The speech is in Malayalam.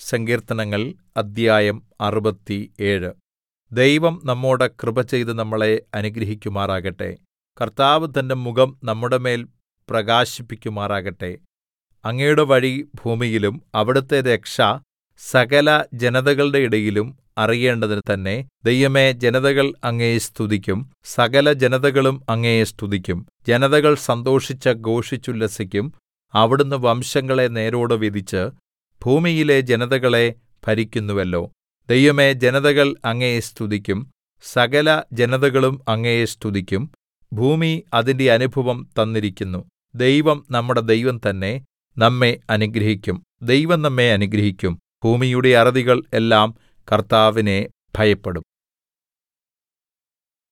സങ്കീർത്തനങ്ങൾ അദ്ധ്യായം അറുപത്തിയേഴ് ദൈവം നമ്മോട് കൃപ ചെയ്ത് നമ്മളെ അനുഗ്രഹിക്കുമാറാകട്ടെ കർത്താവ് തന്റെ മുഖം നമ്മുടെമേൽ പ്രകാശിപ്പിക്കുമാറാകട്ടെ അങ്ങയുടെ വഴി ഭൂമിയിലും അവിടുത്തെ രക്ഷ സകല ജനതകളുടെ ഇടയിലും അറിയേണ്ടതിന് തന്നെ ദൈവമേ ജനതകൾ അങ്ങയെ സ്തുതിക്കും സകല ജനതകളും അങ്ങയെ സ്തുതിക്കും ജനതകൾ സന്തോഷിച്ച് ഘോഷിച്ചുല്ലസിക്കും അവിടുന്ന് വംശങ്ങളെ നേരോടെ വിധിച്ച് ഭൂമിയിലെ ജനതകളെ ഭരിക്കുന്നുവല്ലോ ദൈവമേ ജനതകൾ അങ്ങയെ സ്തുതിക്കും സകല ജനതകളും അങ്ങയെ സ്തുതിക്കും ഭൂമി അതിന്റെ അനുഭവം തന്നിരിക്കുന്നു ദൈവം നമ്മുടെ ദൈവം തന്നെ നമ്മെ അനുഗ്രഹിക്കും ദൈവം നമ്മെ അനുഗ്രഹിക്കും ഭൂമിയുടെ അറുതികൾ എല്ലാം കർത്താവിനെ ഭയപ്പെടും